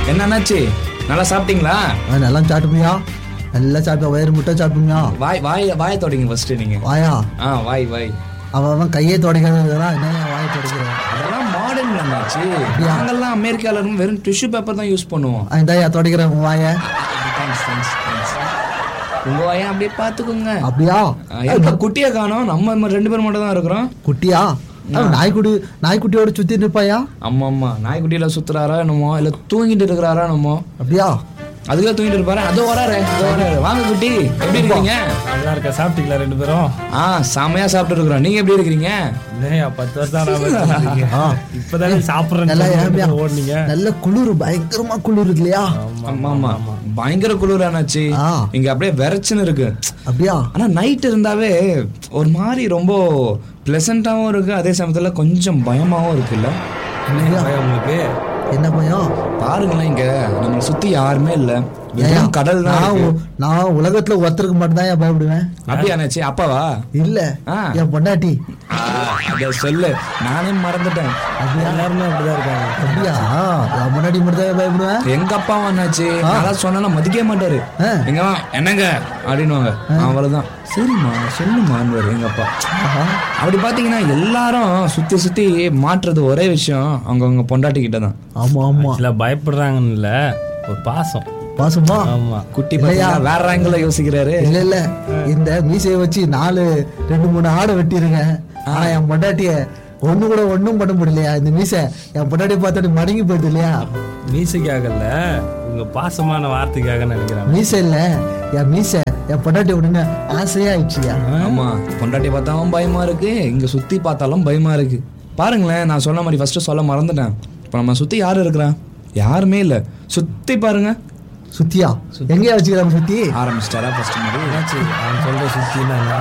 என்னன்னாச்சு நல்லா சாப்பிட்டீங்களா ஆ, நல்லா சாப்பிட்டுமியா நல்லா சாப்பிட்டா வயிறு முட்டை சாப்பிட்டுமியா வாய் வாய் வாயை தொடங்க ஃபர்ஸ்ட் நீங்க வாயா ஆ வாய் வாய் அவன் அவன் கையே தொடக்கிறான் என்ன வாயை தொடக்கிறேன் அதெல்லாம் மாடர்ன் அண்ணாச்சி நாங்கெல்லாம் அமெரிக்கால இருந்து வெறும் டிஷ்யூ பேப்பர் தான் யூஸ் பண்ணுவோம் இந்தாயா தொடக்கிறேன் உன் வாயை தேங்க்ஸ் தேங்க்ஸ் தேங்க்ஸ் உங்க வாயை அப்படியே பாத்துக்கோங்க அப்படியா ஆ, எங்க குட்டியை காணோம் நம்ம ம- ரெண்டு பேர் மட்டும் தான் இருக்கிறோம் குட்டியா அவன் நாய்க்குட்டி நாய்க்குட்டியோட சுத்திட்டு இருப்பாயா ஆமா ஆமா நாய்க்குட்டியில சுத்துறாரா என்னமோ இல்ல தூங்கிட்டு இருக்கிறாரா என்னமோ அப்படியா அதுக்குள்ள தூங்கிட்டு இருப்பாரு அதோ வராரு அதோ வராரு வாங்க குட்டி எப்படி இருக்கீங்க நல்லா இருக்க சாப்பிட்டீங்களா ரெண்டு பேரும் ஆ செமையா சாப்பிட்டு இருக்கிறோம் நீங்க எப்படி இருக்கிறீங்க இல்லையா பத்து வருஷம் ஆ. இப்பதானே சாப்பிடுறேன் நல்லா ஏம்பியா ஓடுனீங்க நல்ல குளிர் பயங்கரமா குளிர் இல்லையா ஆமா ஆமா பயங்கர குளிர் ஆனாச்சு ஆ. இங்க அப்படியே விரைச்சுன்னு இருக்கு அப்படியா ஆனா நைட் இருந்தாவே ஒரு மாதிரி ரொம்ப பிளசண்டாவும் இருக்கு அதே சமயத்துல கொஞ்சம் பயமாவும் இருக்குல்ல என்ன பயம் உங்களுக்கு என்ன பயம் பாருங்களேன் இங்க நம்மளை சுத்தி யாருமே இல்ல ஏய்யா, வெறும் கடல் தான் நான் இருக்கு. உ- நான் உலகத்துல ஒருத்தருக்கு மட்டும்தான் ஏன் பயப்படுவேன் அப்படியா ஆனாச்சு அப்பாவா இல்ல ஆ. என் பொண்டாட்டி ஆ, அத சொல்லு நானே மறந்துட்டேன் எல்லாருமே அப்படிதான் இருக்காங்க அப்படியா என் பொண்டாட்டி மட்டும் தான் பயப்படுவேன் எங்க அப்பாவும் என்னாச்சு நான் சொன்னா மதிக்கவே மாட்டாரு ஆ. எங்க அம்மா, என்னங்க அப்படின்னுவாங்க அவ்வளவுதான் சரிம்மா சொல்லுமான்னு எங்க அப்பா ஆஹா. அப்படி பாத்தீங்கன்னா எல்லாரும் சுத்தி சுத்தி மாற்றுறது ஒரே விஷயம் அவங்கவங்க பொண்டாட்டி கிட்ட தான் ஆமா ஆமா சில பயப்படுறாங்கன்னு இல்ல ஒரு பாசம் பாசமா ஆமா குட்டி பாத்தீங்கன்னா வேற ஆங்கிள் யோசிக்கிறாரு இல்ல இல்ல இந்த மீசையை வச்சு நாலு ரெண்டு மூணு ஆடை வெட்டிருங்க ஆனா என் பொண்டாட்டிய ஒண்ணு கூட ஒண்ணும் பண்ண முடியலையா இந்த மீசை என் பொண்டாட்டிய பார்த்துட்டு மடங்கி போயிடுது இல்லையா மீசைக்காகல உங்க பாசமான வார்த்தைக்காக நினைக்கிறேன் மீசை இல்ல என் மீசை என் பொண்டாட்டி விடுங்க ஆசையா ஆயிடுச்சுயா ஆமா பொண்டாட்டி பார்த்தாலும் பயமா இருக்கு இங்க சுத்தி பார்த்தாலும் பயமா இருக்கு பாருங்களேன் நான் சொன்ன மாதிரி ஃபர்ஸ்ட் சொல்ல மறந்துட்டேன் இப்ப நம்ம சுத்தி யாரு இருக்கிறா யாருமே இல்ல சுத்தி பாருங்க சுத்தியா எங்கேயா வச்சுக்கிறாங்க சுத்தி ஆரம்பிச்சிட்டாரா ஃபர்ஸ்ட் மாதிரி என்னாச்சு அவன் சொல்ற சுத்தினாங்க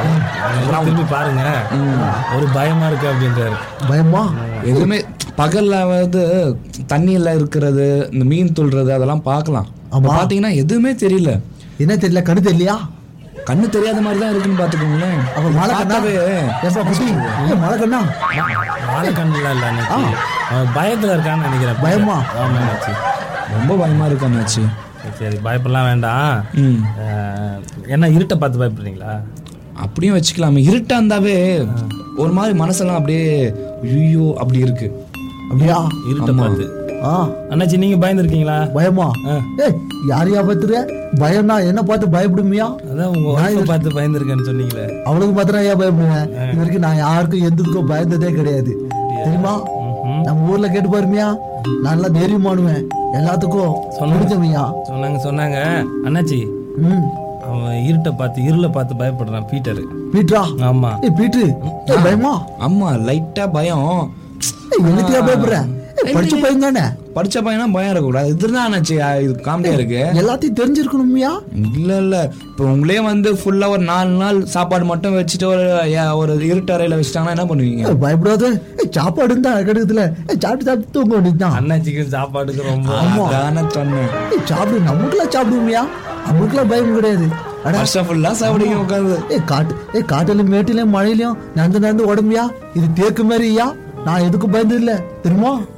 திரும்பி பாருங்க ஒரு பயமா இருக்கு அப்படின்றாரு பயமா எதுவுமே பகல்ல வந்து தண்ணியில இருக்கிறது இந்த மீன் துள்றது அதெல்லாம் பார்க்கலாம் அப்ப பாத்தீங்கன்னா எதுவுமே தெரியல என்ன தெரியல கண்ணு தெரியலையா கண்ணு தெரியாத மாதிரி தான் இருக்குன்னு பாத்துக்கோங்களேன் அப்ப மழை கண்ணா பார்த்தாவே எப்பா குட்டி ஏய், மழை கண்ணா வாழைக்கண்ணுலாம் இல்ல அன்னைக்கு அவன் பயத்துல இருக்கான்னு நினைக்கிறேன் பயமா? ஆமா என்னாச்சு ரொம்ப பயமா இருக்கு அண்ணாச்சி சரி, சரி பயப்படலாம் வேண்டாம் ம் அஹ், என்ன இருட்டை பார்த்து பயப்படுறீங்களா அப்படியும் வச்சுக்கலாமே இருட்டா இருந்தாவே ஒரு மாதிரி மனசெல்லாம் அப்படியே ஐயோ அப்படி இருக்கு அப்படியா இருட்டை பார்த்து ஆ அண்ணாச்சி நீங்க பயந்துருக்கீங்களா பயமா ஆ. ஏய் யாரையா பார்த்துரு பயம்னா என்ன பார்த்து பயப்படுமியா அதான் உங்க ஒய்ஃபை பார்த்து பயந்துருக்கேன்னு சொன்னீங்களே அவளுக்கு மாத்திரம் ஏன் பயப்படுவேன் இது வரைக்கும் நான் யாருக்கும் எந்ததுக்கும் பயந்ததே கிடையாது தெரியுமா நம்ம ஊர்ல கேட்டு பாருமியா நல்லா தைரியமானுவேன் எல்லாத்துக்கும் முடிஞ்சவையா சொன்னாங்க சொன்னாங்க அண்ணாச்சி ம் அவன் இருட்டை பார்த்து இருளை பார்த்து பயப்படுறான் பீட்டர் பீட்ரா ஆமா ஏய் பீட்ரு ஏய் பயமா ஆமா லைட்டா பயம் ஏய் என்னத்தையா பயப்படுற ஏய் படிச்சு பையன் தானே படிச்ச பையனா பயம் இருக்கக்கூடாது இதுதான் அண்ணாச்சி அஹ் இது காமெடியா இருக்கு எல்லாத்தையும் தெரிஞ்சிருக்கணுமியா இல்ல இல்ல இப்போ உங்களே வந்து ஃபுல்லா ஒரு நாலு நாள் சாப்பாடு மட்டும் வச்சுட்டு ஒரு ஏ- ஒரு இருட்டு அறையில வச்சுட்டாங்கன்னா என்ன பண்ணுவீங்க ஏய், பயப்படாத ஏய் சாப்பாடு இருந்தா கிடைக்குதுல ஏய் சாப்பிட்டு சாப்பிட்டு தூங்க வேண்டியதுதான் அண்ணாச்சிக்கு சாப்பாடுக்கு ரொம்ப அதானே சொன்னேன் ஏய் சாப்பிடு நமக்குலாம் சாப்பிடுவோமியா அவங்களுக்குலாம் பயம் கிடையாது அட வருஷம் ஃபுல்லா சாப்பிடுங்க உட்காந்து ஏய் காட்டு ஏய் காட்டுல மேட்டிலையும் மழையிலையும் நடந்து நடந்து உடம்பியா இது தேக்கு மாதிரியா நான் எதுக்கும் பயந்தது இல்ல தெரியுமா